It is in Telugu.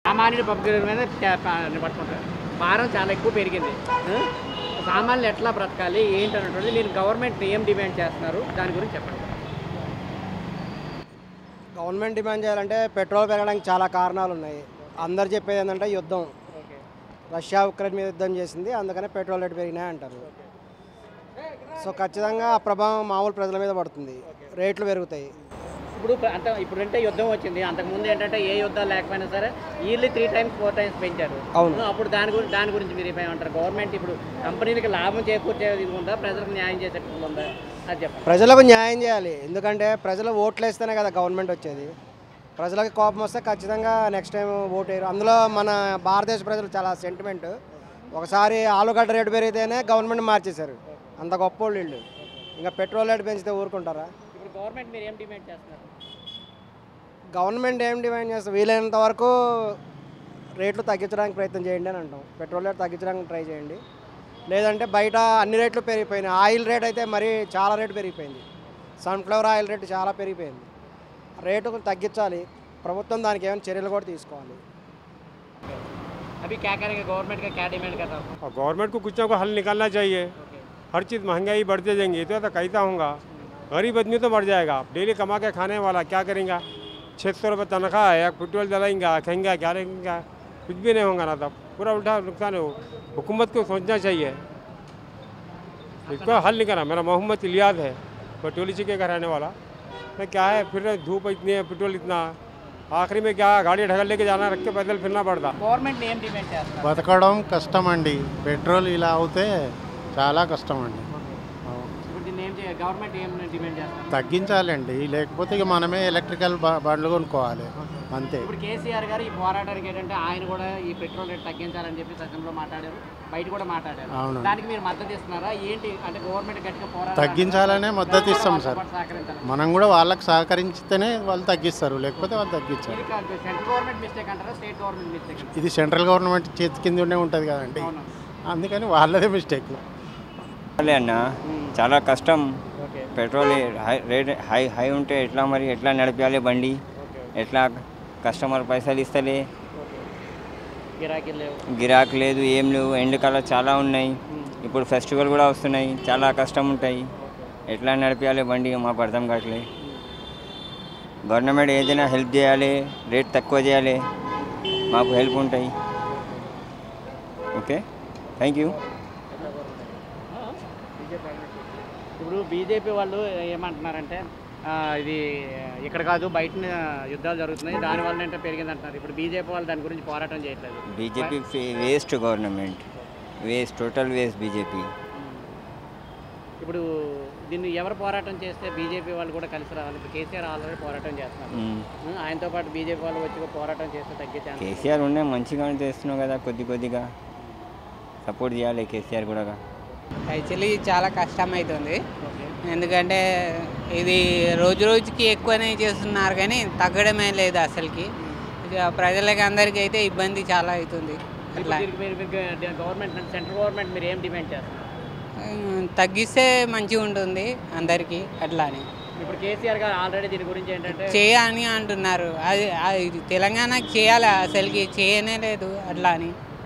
సామాన్యుడి పబ్లిక్ మీద చా- పా- పట్టుకుంటారు భారం చాలా ఎక్కువ పెరిగింది ఆ? సామాన్యులు ఎట్లా బ్రతకాలి ఏంటి అన్నటువంటిది మీరు గవర్నమెంట్ ఏం డిమాండ్ చేస్తున్నారు దాని గురించి చెప్పండి గవర్నమెంట్ డిమాండ్ చేయాలంటే పెట్రోల్ పెరగడానికి చాలా కారణాలు ఉన్నాయి అందరు చెప్పేది ఏంటంటే యుద్ధం ఓకే రష్యా ఉక్రెయిన్ మీద యుద్ధం చేసింది అందుకనే పెట్రోల్ రేటు పెరిగినాయి అంటారు సో ఖచ్చితంగా ఆ ప్రభావం మామూలు ప్రజల మీద పడుతుంది రేట్లు పెరుగుతాయి ఇప్పుడు ప్ర- అంత ఇప్పుడు అంటే యుద్ధం వచ్చింది అంతకుముందు ఏంటంటే ఏ యుద్ధాలు లేకపోయినా సరే yearly three times four times పెంచారు అవును. అప్పుడు దాని గురించి దాని గురించి మీరు ఏమంటారు గవర్నమెంట్ ఇప్పుడు కంపెనీలకు లాభం చేకూర్చేది ఉందా ప్రజలకు న్యాయం చేసేటట్టు ఉందా అది చెప్పండి ప్రజలకు న్యాయం చేయాలి ఎందుకంటే ప్రజలు ఓట్లు వేస్తేనే కదా గవర్నమెంట్ వచ్చేది ప్రజలకు కోపం వస్తే ఖచ్చితంగా నెక్స్ట్ టైం ఓటు వేయరు అందులో మన భారతదేశ ప్రజలు చాలా సెంటిమెంట్ ఒకసారి ఆలుగడ్డ రేటు పెరిగితేనే గవర్నమెంట్ మార్చేశారు అంత గొప్ప వాళ్ళు వీళ్ళు ఇంకా పెట్రోల్ రేటు పెంచితే ఊరుకుంటారా ఇప్పుడు గవర్నమెంట్ మీరు ఏం డిమాండ్ చేస్తున్నారు గవర్నమెంట్ ఏం డిమాండ్ చేస్తారు వీలైనంత వరకు రేట్లు తగ్గించడానికి ప్రయత్నం చేయండి అని అంటాం పెట్రోల్ రేట్ తగ్గించడానికి ట్రై చేయండి లేదంటే బయట అన్ని రేట్లు పెరిగిపోయినాయి ఆయిల్ రేట్ అయితే మరీ చాలా రేటు పెరిగిపోయింది సన్ఫ్లవర్ ఆయిల్ రేటు చాలా పెరిగిపోయింది రేటు కొంచెం తగ్గించాలి ప్రభుత్వం దానికి ఏమైనా చర్యలు కూడా తీసుకోవాలి अभी क्या करेंगे गवर्नमेंट का क्या डिमांड कर रहा हूँ और गवर्नमेंट को कुछ ना कुछ हल निकालना चाहिए हर चीज़ महंगाई बढ़ते जाएंगी तो तो कहता हूँगा गरीब आदमी तो मर जाएगा डेली कमा के खाने वाला क्या करेंगे छः सौ रुपये तनख्वाह है या पेट्रोल जलाएंगे खाएंगे क्या लेंगे कुछ भी नहीं होगा ना तब पूरा उल्टा नुकसान है हुकूमत को सोचना चाहिए इसको हल निकालना मेरा मोहम्मद इलियाद है पटोली चिके का रहने वाला मैं क्या है फिर धूप इतनी है पेट्रोल इतना आखिरी में क्या गाड़ी ढगल लेके जाना रख के पैदल फिरना पड़ता గవర్నమెంట్ ఏం డిమాండ్ చేస్తున్నారు బతకడం కష్టం అండి పెట్రోల్ ఇలా అవుతే చాలా కష్టం అండి ఇప్పుడు దీన్ని ఏం చేయాలి గవర్నమెంట్ ఏం డిమాండ్ చేస్తున్నారు తగ్గించాలండి లేకపోతే ఇక మనమే ఎలక్ట్రికల్ బ- బండ్లు కొనుక్కోవాలి అంతే ఇప్పుడు కేసీఆర్ గారు ఈ పోరాటానికి ఏంటంటే ఆయన కూడా ఈ పెట్రోల్ రేట్ తగ్గించాలని చెప్పి సత్యంలో మాట్లాడారు బయట కూడా మాట్లాడారు అవును. దానికి మీరు మద్దతు ఇస్తున్నారా ఏంటి అంటే గవర్నమెంట్ గట్టిగా పోరాడాలి తగ్గించాలనే మద్దతు ఇస్తాం సార్ సహకరించాలి మనం కూడా వాళ్ళకి సహకరించితేనే వాళ్ళు తగ్గిస్తారు లేకపోతే వాళ్ళు తగ్గించారు ఇది కాదు సెంట్రల్ గవర్నమెంట్ మిస్టేక్ అంటారా స్టేట్ గవర్నమెంట్ మిస్టేక్ అంటారా ఇది సెంట్రల్ గవర్నమెంట్ చేతి కింద ఉంటుంది కదండి అవును అందుకని వాళ్ళదే మిస్టేక్ లే అన్న చాలా కష్టం okay petrol high rate high high ఉంటే ఎట్లా మరి ఎట్లా నడిపించాలి బండి ఎట్లా కస్టమర్ పైసలు ఇస్తలే గిరాకీలు లేవు గిరాక్ లేదు ఏం లేవు ఎండకాలం చాలా ఉన్నాయి ఇప్పుడు ఫెస్టివల్ కూడా వస్తున్నాయి చాలా కష్టం ఉంటాయి ఎట్లా నడిపించాలి బండి మాకు అర్థం కావట్లే గవర్నమెంట్ ఏదైనా హెల్ప్ చేయాలి రేట్ తక్కువ చేయాలి మాకు హెల్ప్ ఉంటాయి ఓకే థ్యాంక్ యూ ఇప్పుడు బీజేపీ వాళ్ళు ఏమంటున్నారంటే ఆ, ఇది ఇక్కడ కాదు బయట యుద్ధాలు జరుగుతున్నాయి దాని వల్ల ఏంటో పెరిగింది అంటున్నారు ఇప్పుడు బీజేపీ వాళ్ళు దాని గురించి పోరాటం చేయట్లేదు BJP waste government waste total waste BJP ఇప్పుడు దీన్ని ఎవరు పోరాటం చేస్తే బీజేపీ వాళ్ళు కూడా కలిసి రావాలి ఇప్పుడు కేసీఆర్ ఆల్రెడీ పోరాటం చేస్తున్నారు ఉం, ఆయనతో పాటు బీజేపీ వాళ్ళు వచ్చి కూడా పోరాటం చేస్తే తగ్గే ఛాన్స్ కేసీఆర్ ఉండే మంచిగానే చేస్తున్నావు కదా కొద్ది కొద్దిగా సపోర్ట్ చేయాలి కేసీఆర్ కూడా యాక్చువల్లీ చాలా కష్టం అవుతుంది ఎందుకంటే ఇది రోజు రోజుకి ఎక్కువనే చేస్తున్నారు కానీ తగ్గడమే లేదు అసలుకి ఇక ప్రజలకి అందరికీ అయితే ఇబ్బంది చాలా అవుతుంది ఇప్పుడు అట్లా దీనికి మీరు మీరు గవర్నమెంట్ సెంట్రల్ గవర్నమెంట్ మీరు ఏం డిమాండ్ చేస్తారు ఉమ్, తగ్గిస్తే మంచిగా ఉంటుంది అందరికీ అట్లా అని ఇప్పుడు కేసీఆర్ గారు ఆల్రెడీ దీని గురించి ఏంటంటే చేయని అంటున్నారు అది అది తెలంగాణకి చేయాలి అసలుకి చేయనే లేదు అట్లా అని